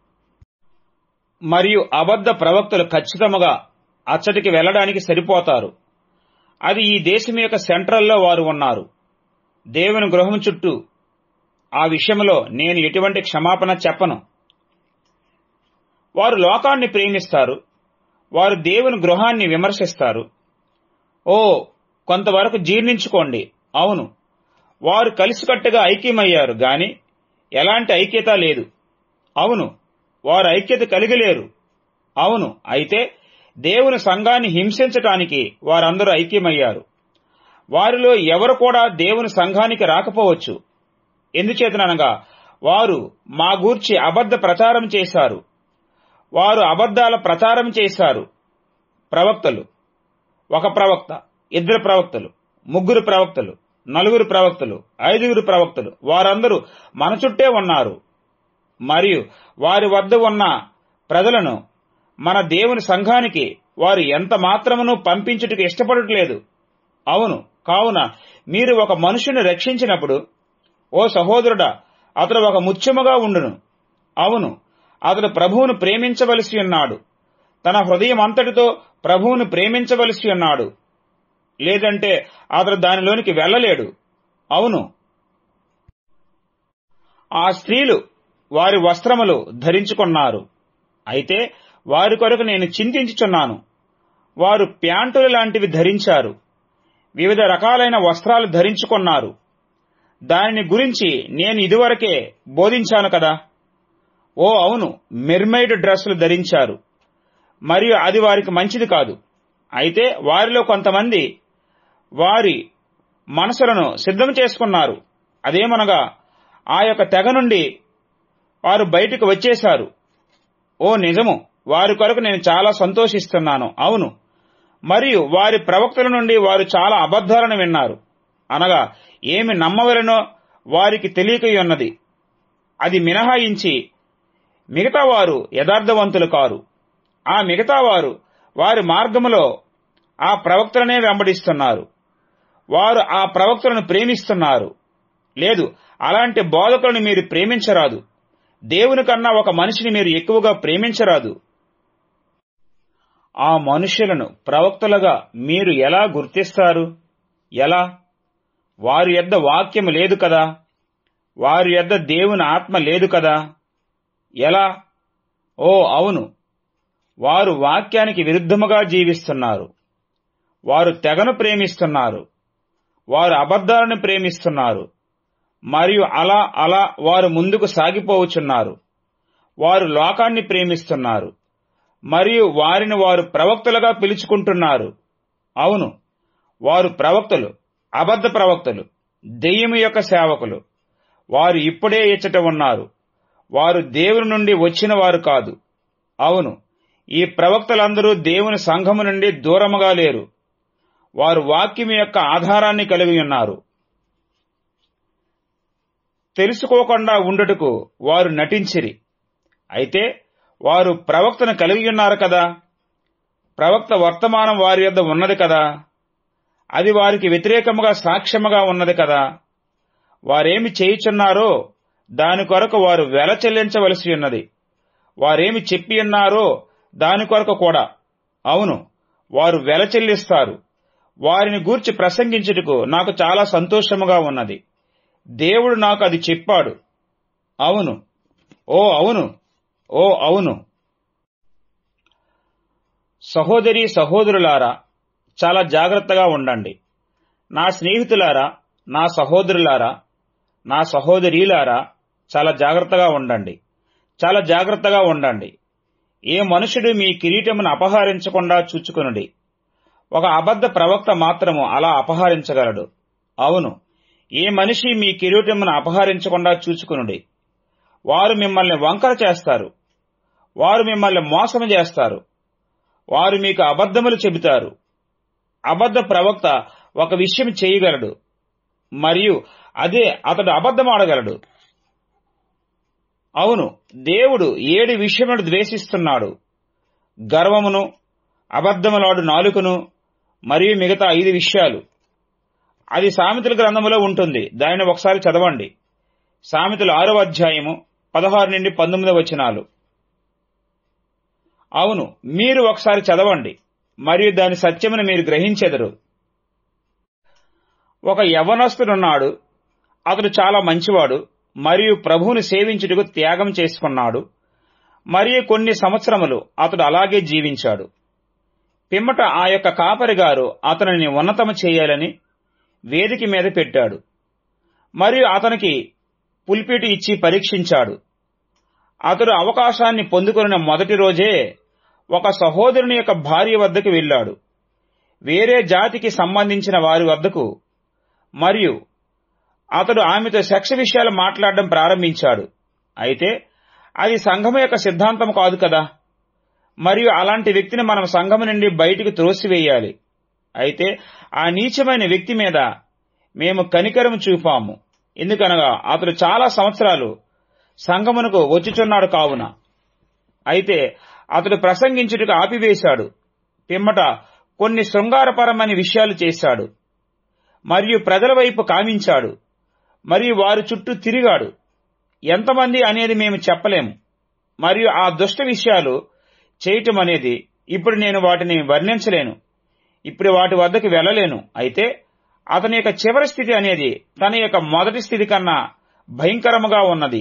మరియు అబద్ధ ప్రవక్తలు ఖచ్చితముగా అచ్చటికి వెళ్లడానికి సరిపోతారు అది ఈ దేశం యొక్క సెంట్రల్లో వారు ఉన్నారు దేవుని గృహం చుట్టూ ఆ విషయంలో నేను ఎటువంటి క్షమాపణ చెప్పను వారు లోకాన్ని ప్రేమిస్తారు వారు దేవుని గృహాన్ని విమర్శిస్తారు ఓ కొంతవరకు జీర్ణించుకోండి అవును వారు కలిసికట్టుగా ఐక్యమయ్యారు గాని ఎలాంటి ఐక్యత లేదు అవును వారు ఐక్యత కలిగలేరు అవును అయితే దేవుని సంఘాన్ని హింసించటానికి వారందరూ ఐక్యమయ్యారు వారిలో ఎవరు కూడా దేవుని సంఘానికి రాకపోవచ్చు ఎందుచేతనగా వారు మా గూర్చి అబద్ధ ప్రచారం చేశారు వారు అబద్ధాల ప్రచారం చేశారు ప్రవక్తలు ఒక ప్రవక్త ఇద్దరు ప్రవక్తలు ముగ్గురు ప్రవక్తలు నలుగురు ప్రవక్తలు ఐదుగురు ప్రవక్తలు వారందరూ మన చుట్టే ఉన్నారు మరియు వారి వద్ద ఉన్న ప్రజలను మన దేవుని సంఘానికి వారు ఎంత మాత్రమును పంపించుటకు ఇష్టపడట్లేదు అవును కావున మీరు ఒక మనుషుని రక్షించినప్పుడు ఓ సహోదరుడా అతడు ఒక ముత్యముగా ఉండును అవును అతడు ప్రభువును ప్రేమించవలసి ఉన్నాడు తన హృదయం అంతటితో ప్రభువును ప్రేమించవలసి ఉన్నాడు లేదంటే అతడు దానిలోనికి వెళ్ళలేడు అవును ఆ స్త్రీలు వారి వస్త్రములు ధరించుకున్నారు అయితే వారి కొరకు నేను చింతించుచున్నాను వారు ప్యాంటులు లాంటివి ధరించారు వివిధ రకాలైన వస్త్రాలు ధరించుకున్నారు దానిని గురించి నేను ఇదివరకే బోధించాను కదా ఓ అవును మెర్మైడ్ డ్రెస్సులు ధరించారు మరియు అది వారికి మంచిది కాదు అయితే వారిలో కొంతమంది వారి మనసులను సిద్ధం చేసుకున్నారు అదేమనగా ఆ యొక్క తెగ నుండి వారు బయటకు వచ్చేశారు ఓ నిజము వారి కొరకు నేను చాలా సంతోషిస్తున్నాను అవును మరియు వారి ప్రవక్తల నుండి వారు చాలా అబద్ధాలను విన్నారు అనగా ఏమి నమ్మవలనో వారికి తెలియక ఉన్నది అది మినహాయించి మిగతా వారు యథార్థవంతులు కారు ఆ మిగతా వారు వారి మార్గములో ఆ ప్రవక్తలనే వెంబడిస్తున్నారు వారు ఆ ప్రవక్తలను ప్రేమిస్తున్నారు లేదు అలాంటి బోధకులను మీరు ప్రేమించరాదు దేవుని కన్నా ఒక మనిషిని మీరు ఎక్కువగా ప్రేమించరాదు ఆ మనుషులను ప్రవక్తలుగా మీరు ఎలా గుర్తిస్తారు ఎలా వారి యొద్ద వాక్యం లేదు కదా వారి యొద్ద దేవుని ఆత్మ లేదు కదా ఎలా ఓ అవును వారు వాక్యానికి విరుద్ధముగా జీవిస్తున్నారు వారు తెగను ప్రేమిస్తున్నారు వారు అబద్ధాలను ప్రేమిస్తున్నారు మరియు అలా అలా వారు ముందుకు సాగిపోవచున్నారు వారు లోకాన్ని ప్రేమిస్తున్నారు మరియు వారిని వారు ప్రవక్తలుగా పిలుచుకుంటున్నారు అవును వారు ప్రవక్తలు అబద్ధ ప్రవక్తలు దెయ్యము యొక్క సేవకులు వారు ఇప్పుడే ఇచ్చట ఉన్నారు వారు దేవుని నుండి వచ్చిన వారు కాదు అవును ఈ ప్రవక్తలందరూ దేవుని సంఘము నుండి దూరముగా లేరు వారు వాక్యం యొక్క ఆధారాన్ని కలిగి ఉన్నారు తెలుసుకోకుండా ఉండుటకు వారు నటించిరి అయితే వారు ప్రవక్తను కలిగి ఉన్నారు కదా ప్రవక్త వర్తమానం వారి యొద్ద ఉన్నది కదా అది వారికి వ్యతిరేకముగా సాక్ష్యముగా ఉన్నది కదా వారేమి చేయుచున్నారో దాని కొరకు వారు వెల చెల్లించవలసి ఉన్నది వారేమి చెప్పి ఉన్నారో దాని కొరకు కూడా అవును వారు వెల చెల్లిస్తారు వారిని గూర్చి ప్రసంగించుటకు నాకు చాలా సంతోషముగా ఉన్నది దేవుడు నాకు అది చెప్పాడు అవును ఓ అవును ఓ అవును సహోదరి సహోదరులారా చాలా జాగ్రత్తగా ఉండండి నా స్నేహితులారా నా సహోదరులారా నా సహోదరీలారా చాలా జాగ్రత్తగా ఉండండి చాలా జాగ్రత్తగా ఉండండి ఏ మనుషుడు మీ కిరీటమును అపహరించకుండా చూచుకునుడి ఒక అబద్ధ ప్రవక్త మాత్రము అలా అపహరించగలడు అవును ఏ మనిషి మీ కిరీటమును అపహరించకుండా చూచుకునుడి వారు మిమ్మల్ని వంకర చేస్తారు వారు మిమ్మల్ని మోసం చేస్తారు వారు మీకు అబద్ధములు చెబుతారు అబద్ధ ప్రవక్త ఒక విషయం చేయగలడు మరియు అదే అతడు అబద్ధం ఆడగలడు అవును దేవుడు ఏడు విషయములను ద్వేషిస్తున్నాడు గర్వమును అబద్ధములాడు నాలుకను మరియు మిగతా ఐదు విషయాలు అది సామెతల గ్రంథములో ఉంటుంది దానిని ఒకసారి చదవండి సామెతలు ఆరో అధ్యాయము పదహారు నుండి పంతొమ్మిది వచనాలు అవును మీరు ఒకసారి చదవండి మరియు దాని సత్యమును మీరు గ్రహించెదరు ఒక యవనస్తుడున్నాడు అతడు చాలా మంచివాడు మరియు ప్రభువుని సేవించుటకు త్యాగం చేసుకున్నాడు మరియు కొన్ని సంవత్సరములు అతడు అలాగే జీవించాడు పిమ్మట ఆ యొక్క కాపరిగారు అతనిని ఉన్నతము చేయాలని వేదిక మీద పెట్టాడు మరియు అతనికి పుల్పిటి ఇచ్చి పరీక్షించాడు అతడు అవకాశాన్ని పొందుకున్న మొదటి రోజే ఒక సహోదరుని యొక్క భార్య వద్దకు వెళ్ళాడు వేరే జాతికి సంబంధించిన వారి వద్దకు మరియు అతడు ఆమెతో సెక్స్ విషయాలు మాట్లాడడం ప్రారంభించాడు అయితే అది సంఘం యొక్క సిద్ధాంతం కాదు కదా మరియు అలాంటి వ్యక్తిని మనం సంఘం నుండి బయటికి త్రోసివేయాలి అయితే ఆ నీచమైన వ్యక్తి మీద మేము కనికరం చూపాము ఎందుకనగా అతడు చాలా సంవత్సరాలు సంఘమునకు వచ్చుచున్నాడు కావున అయితే అతడు ప్రసంగించుటకు ఆపివేశాడు పిమ్మట కొన్ని శృంగారపరమైన విషయాలు చేశాడు మరియు ప్రజల వైపు కామించాడు మరియు వారి చుట్టూ తిరిగాడు ఎంతమంది అనేది మేము చెప్పలేము మరియు ఆ దుష్ట విషయాలు చేయటం అనేది ఇప్పుడు నేను వాటిని వర్ణించలేను ఇప్పుడు వాటి వద్దకు వెళ్ళలేను అయితే అతని యొక్క చివరి స్థితి అనేది తన యొక్క మొదటి స్థితి కన్నా భయంకరముగా ఉన్నది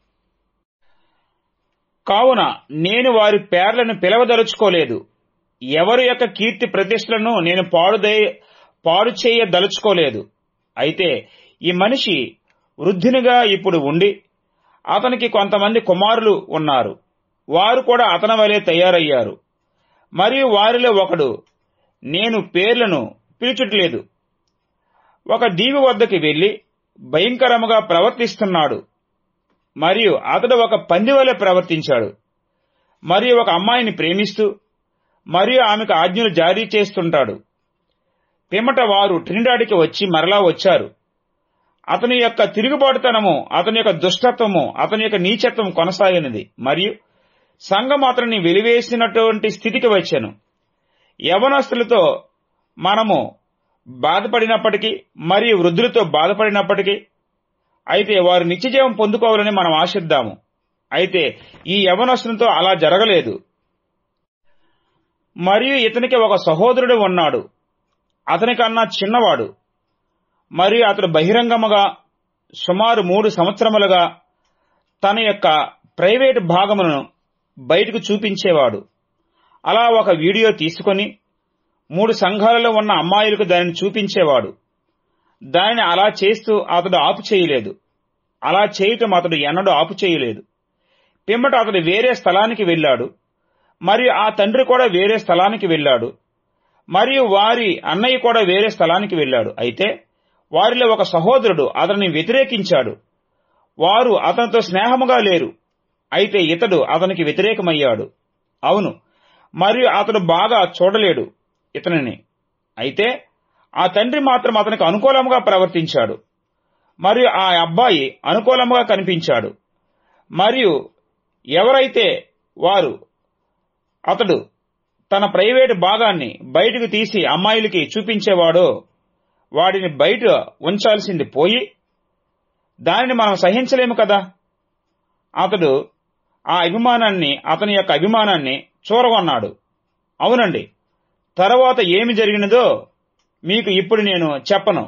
కావున నేను వారి పేర్లను పిలవదలుచుకోలేదు ఎవరి యొక్క కీర్తి ప్రతిష్టలను నేను పాడుదే పాడు చేయదలుచుకోలేదు అయితే ఈ మనిషి వృద్ధునిగా ఇప్పుడు ఉండి అతనికి కొంతమంది కుమారులు ఉన్నారు వారు కూడా అతని వలె తయారయ్యారు మరియు వారిలో ఒకడు నేను పేర్లను పిలుచుట్లేదు ఒక దీవి వద్దకు వెళ్లి భయంకరముగా ప్రవర్తిస్తున్నాడు మరియు అతడు ఒక పంది వలె ప్రవర్తించాడు మరియు ఒక అమ్మాయిని ప్రేమిస్తూ మరియు ఆమెకు ఆజ్ఞలు జారీ చేస్తుంటాడు పిమ్మట వారు ట్రినిడాడికి వచ్చి మరలా వచ్చారు అతని యొక్క తిరుగుబాటుతనము అతని యొక్క దుష్టత్వము అతని యొక్క నీచత్వం కొనసాగినది మరియు సంఘం అతనిని వెలివేసినటువంటి స్థితికి వచ్చాను యవనస్తులతో మనము బాధపడినప్పటికీ మరియు వృద్ధులతో బాధపడినప్పటికీ అయితే వారు నిత్యజీవం పొందుకోవాలని మనం ఆశిద్దాము అయితే ఈ యవనస్తునితో అలా జరగలేదు మరియు ఇతనికి ఒక సహోదరుడు ఉన్నాడు అతనికన్నా చిన్నవాడు మరియు అతడు బహిరంగముగా సుమారు మూడు సంవత్సరములుగా తన యొక్క ప్రైవేటు భాగములను బయటకు చూపించేవాడు అలా ఒక వీడియో తీసుకొని మూడు సంఘాలలో ఉన్న అమ్మాయిలకు దానిని చూపించేవాడు దానిని అలా చేస్తూ అతడు ఆపు చేయలేదు అలా చేయటం అతడు ఎన్నడూ ఆపు చేయలేదు పిమ్మట అతడు వేరే స్థలానికి వెళ్ళాడు మరియు ఆ తండ్రి కూడా వేరే స్థలానికి వెళ్ళాడు మరియు వారి అన్నయ్య కూడా వేరే స్థలానికి వెళ్ళాడు అయితే వారిలో ఒక సహోదరుడు అతనిని వ్యతిరేకించాడు వారు అతనితో స్నేహముగా లేరు అయితే ఇతడు అతనికి వ్యతిరేకమయ్యాడు అవును మరియు అతడు బాగా చూడలేడు ఇతనిని అయితే ఆ తండ్రి మాత్రం అతనికి అనుకూలంగా ప్రవర్తించాడు మరియు ఆ అబ్బాయి అనుకూలంగా కనిపించాడు మరియు ఎవరైతే వారు అతడు తన ప్రైవేటు భాగాన్ని బయటకు తీసి అమ్మాయిలకి చూపించేవాడో వాడిని బయట ఉంచాల్సింది పోయి దానిని మనం సహించలేము కదా అతడు ఆ అభిమానాన్ని అతని యొక్క అభిమానాన్ని చూరగొన్నాడు అవునండి తర్వాత ఏమి జరిగినదో మీకు ఇప్పుడు నేను చెప్పను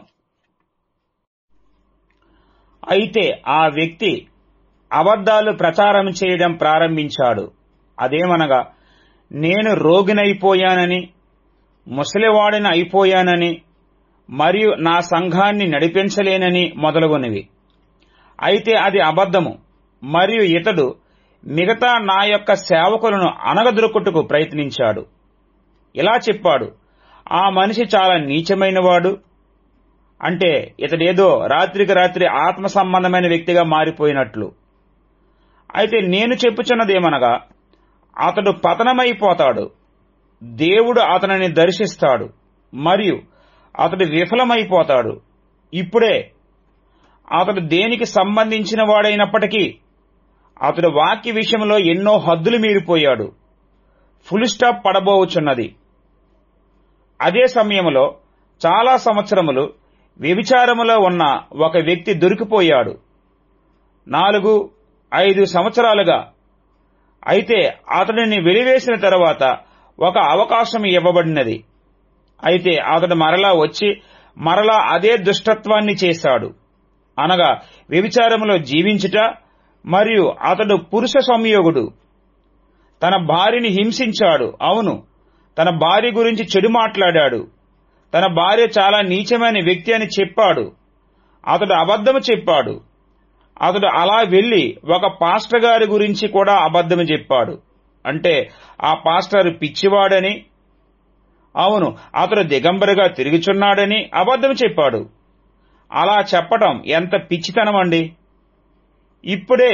అయితే ఆ వ్యక్తి అబద్ధాలు ప్రచారం చేయడం ప్రారంభించాడు అదేమనగా నేను రోగినైపోయానని ముసలివాడిని అయిపోయానని మరియు నా సంఘాన్ని నడిపించలేనని మొదలగునవి అయితే అది అబద్ధము మరియు ఇతడు మిగతా నా యొక్క సేవకులను అనగదొరుకుటకు ప్రయత్నించాడు ఇలా చెప్పాడు ఆ మనిషి చాలా నీచమైనవాడు అంటే ఇతడేదో రాత్రికి రాత్రి ఆత్మ సంబంధమైన వ్యక్తిగా మారిపోయినట్లు అయితే నేను చెప్పుచున్నదేమనగా అతడు పతనమైపోతాడు దేవుడు అతనిని దర్శిస్తాడు మరియు అతడు విఫలమైపోతాడు ఇప్పుడే అతడు దేనికి సంబంధించిన వాడైనప్పటికీ అతడు వాక్య విషయంలో ఎన్నో హద్దులు మీరిపోయాడు ఫుల్ స్టాప్ పడబోవుచున్నది అదే సమయంలో చాలా సంవత్సరములు వ్యభిచారములో ఉన్న ఒక వ్యక్తి దొరికిపోయాడు నాలుగు ఐదు సంవత్సరాలుగా అయితే అతడిని వెలివేసిన తరువాత ఒక అవకాశం ఇవ్వబడినది అయితే అతడు మరలా వచ్చి మరలా అదే దుష్టత్వాన్ని చేశాడు అనగా వ్యభిచారములో జీవించుట మరియు అతడు పురుష సంయోగుడు తన భార్యని హింసించాడు అవును తన భార్య గురించి చెడు మాట్లాడాడు తన భార్య చాలా నీచమైన వ్యక్తి అని చెప్పాడు అతడు అబద్ధము చెప్పాడు అతడు అలా వెళ్లి ఒక పాస్టర్ గారి గురించి కూడా అబద్ధము చెప్పాడు అంటే ఆ పాస్టర్ పిచ్చివాడని అవును అతడు దిగంబరిగా తిరుగుచున్నాడని అబద్ధం చెప్పాడు అలా చెప్పటం ఎంత పిచ్చితనం అండి ఇప్పుడే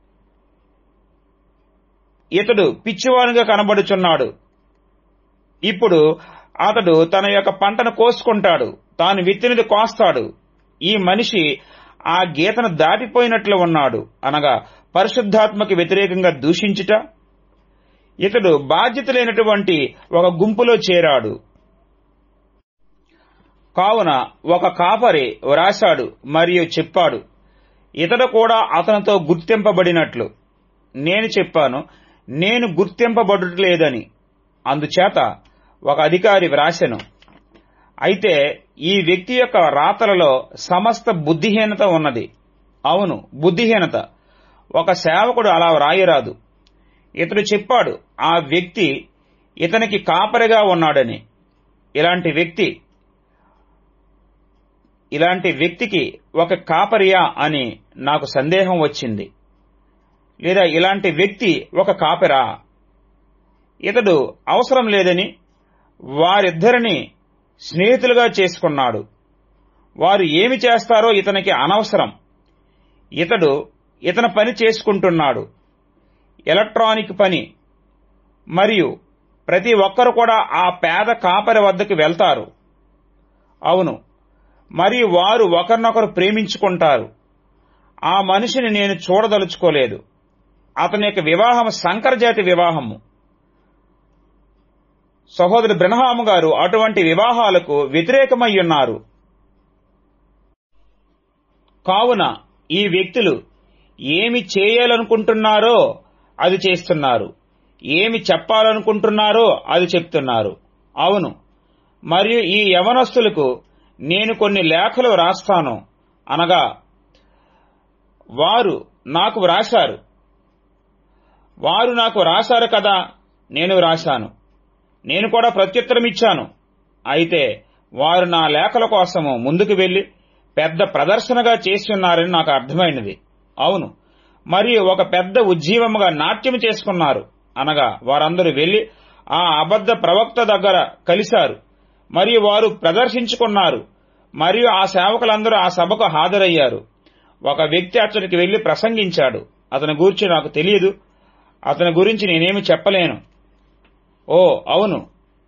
ఇతడు పిచ్చివానిగా కనబడుచున్నాడు ఇప్పుడు అతడు తన యొక్క పంటను కోసుకుంటాడు తాను విత్తినది కోస్తాడు ఈ మనిషి ఆ గీతను దాటిపోయినట్లు ఉన్నాడు అనగా పరిశుద్ధాత్మకి వ్యతిరేకంగా దూషించుట ఇతడు బాధ్యత లేనటువంటి ఒక గుంపులో చేరాడు కావున ఒక కాపరి వ్రాశాడు మరియు చెప్పాడు ఇతడు కూడా అతనితో గుర్తింపబడినట్లు నేను చెప్పాను నేను గుర్తింపబడుటలేదని అందుచేత ఒక అధికారి వ్రాసెను అయితే ఈ వ్యక్తి యొక్క రాతలలో సమస్త బుద్ధిహీనత ఉన్నది అవును బుద్ధిహీనత ఒక సేవకుడు అలా వ్రాయరాదు ఇతడు చెప్పాడు ఆ వ్యక్తి ఇతనికి కాపరిగా ఉన్నాడని ఇలాంటి వ్యక్తి ఇలాంటి వ్యక్తికి ఒక కాపరియా అని నాకు సందేహం వచ్చింది లేదా ఇలాంటి వ్యక్తి ఒక కాపరా ఇతడు అవసరం లేదని వారిద్దరిని స్నేహితులుగా చేసుకున్నాడు వారు ఏమి చేస్తారో ఇతనికి అనవసరం ఇతడు ఇతని పని చేసుకుంటున్నాడు ఎలక్ట్రానిక్ పని మరియు ప్రతి ఒక్కరు కూడా ఆ పేద కాపరి వద్దకు వెళ్తారు అవును మరియు వారు ఒకరినొకరు ప్రేమించుకుంటారు ఆ మనిషిని నేను చూడదలుచుకోలేదు అతని యొక్క వివాహం సంకరజాతి వివాహము సహోదరు బ్రహ్మాము గారు అటువంటి వివాహాలకు వ్యతిరేకమై ఉన్నారు కావున ఈ వ్యక్తులు ఏమి చేయాలనుకుంటున్నారో అది చేస్తున్నారు ఏమి చెప్పాలనుకుంటున్నారో అది చెప్తున్నారు అవును మరియు ఈ యవనస్తులకు నేను కొన్ని లేఖలు వ్రాస్తాను అనగా వారు నాకు వ్రాశారు వారు నాకు వ్రాశారు కదా నేను వ్రాశాను నేను కూడా ప్రత్యుత్తరం ఇచ్చాను అయితే వారు నా లేఖల కోసము ముందుకు వెళ్లి పెద్ద ప్రదర్శనగా చేస్తున్నారని నాకు అర్థమైనది అవును మరియు ఒక పెద్ద ఉజ్జీవముగా నాట్యం చేసుకున్నారు అనగా వారందరూ వెళ్లి ఆ అబద్ధ ప్రవక్త దగ్గర కలిశారు మరియు వారు ప్రదర్శించుకున్నారు మరియు ఆ సేవకులందరూ ఆ సభకు హాజరయ్యారు ఒక వ్యక్తి అతడికి వెళ్లి ప్రసంగించాడు అతని గురించి నాకు తెలియదు అతని గురించి నేనేమి చెప్పలేను ఓ అవును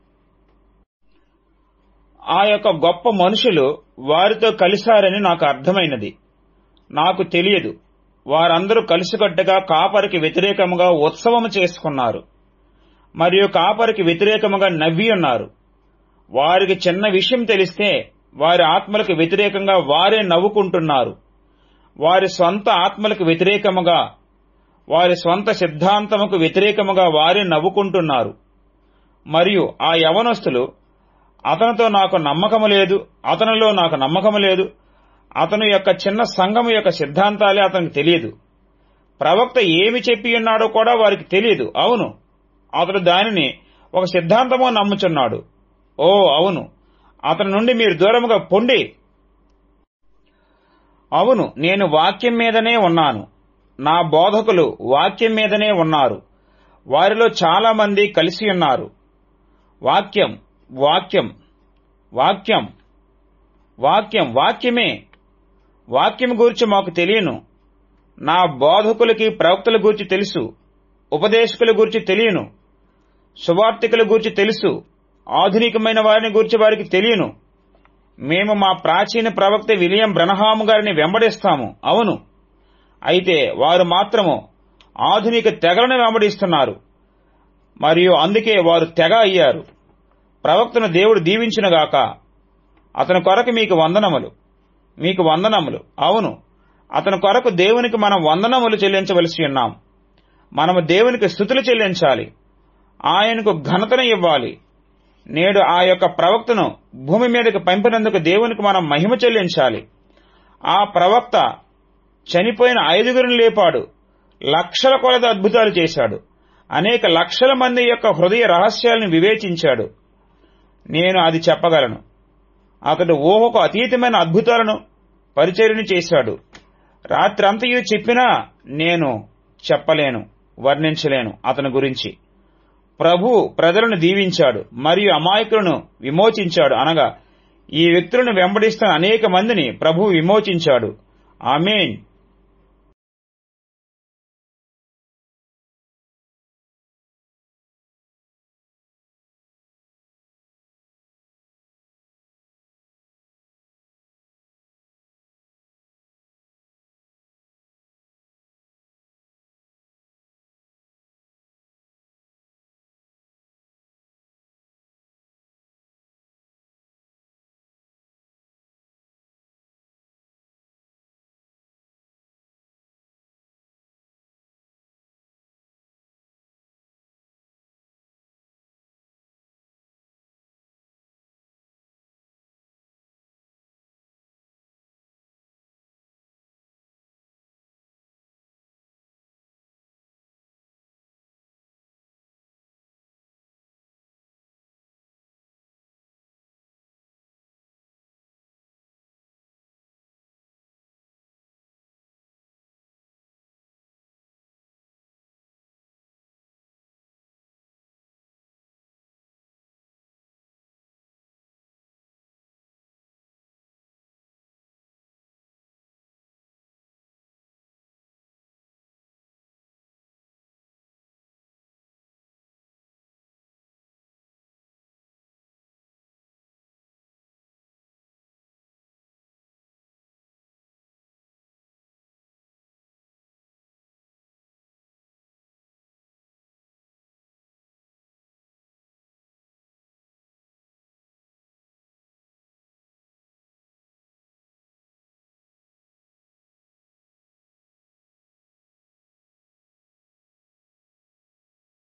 ఆ యొక్క గొప్ప మనుషులు వారితో కలిశారని నాకు అర్థమైనది నాకు తెలియదు వారందరూ కలిసికట్టుగా కాపరికి వ్యతిరేకముగా ఉత్సవం చేసుకున్నారు మరియు కాపరికి వ్యతిరేకముగా నవ్వి ఉన్నారు వారికి చిన్న విషయం తెలిస్తే వారి ఆత్మలకు వ్యతిరేకంగా వారే నవ్వుకుంటున్నారు వారి స్వంత ఆత్మలకు వ్యతిరేకముగా వారి స్వంత సిద్ధాంతముకు వ్యతిరేకముగా వారే నవ్వుకుంటున్నారు మరియు ఆ యవనస్తులు అతనితో నాకు నమ్మకము లేదు అతనిలో నాకు నమ్మకము లేదు అతను యొక్క చిన్న సంఘము యొక్క సిద్ధాంతాలే అతనికి తెలియదు ప్రవక్త ఏమి చెప్పి ఉన్నాడో కూడా వారికి తెలియదు అవును అతడు దానిని ఒక సిద్ధాంతమో నమ్ముచున్నాడు ఓ అవును అతని నుండి మీరు దూరముగా పొండి అవును నేను వాక్యం మీదనే ఉన్నాను నా బోధకులు వాక్యం మీదనే ఉన్నారు వారిలో చాలా మంది కలిసి ఉన్నారు వాక్యం వాక్యం వాక్యం వాక్యం వాక్యమే వాక్యం గురించి మాకు తెలియను నా బోధకులకి ప్రవక్తల గురించి తెలుసు ఉపదేశకుల గురించి తెలియను సువార్తికుల గురించి తెలుసు ఆధునికమైన వారిని గురించి వారికి తెలియను మేము మా ప్రాచీన ప్రవక్త విలియం బ్రనహాము గారిని వెంబడిస్తాము అవును అయితే వారు మాత్రము ఆధునిక తెగలను వెంబడిస్తున్నారు మరియు అందుకే వారు తెగ అయ్యారు ప్రవక్తను దేవుడు దీవించునుగాక అతని కొరకు మీకు వందనములు మీకు వందనములు అవును అతని కొరకు దేవునికి మనం వందనములు చెల్లించవలసి ఉన్నాం మనము దేవునికి స్థుతులు చెల్లించాలి ఆయనకు ఘనతను ఇవ్వాలి నేడు ఆ యొక్క ప్రవక్తను భూమి మీదకి పంపినందుకు దేవునికి మనం మహిమ చెల్లించాలి ఆ ప్రవక్త చనిపోయిన ఐదుగురిని లేపాడు లక్షల కొలది అద్భుతాలు చేశాడు అనేక లక్షల మంది యొక్క హృదయ రహస్యాలను వివేచించాడు నేను అది చెప్పగలను అతడు ఊహకు అతీతమైన అద్భుతాలను పరిచర్యను చేశాడు రాత్రంతయు చెప్పినా నేను చెప్పలేను వర్ణించలేను అతని గురించి ప్రభు ప్రజలను దీవించాడు మరియు అమాయకులను విమోచించాడు అనగా ఈ వ్యక్తులను వెంబడిస్తున్న అనేక మందిని ప్రభు విమోచించాడు ఆమెన్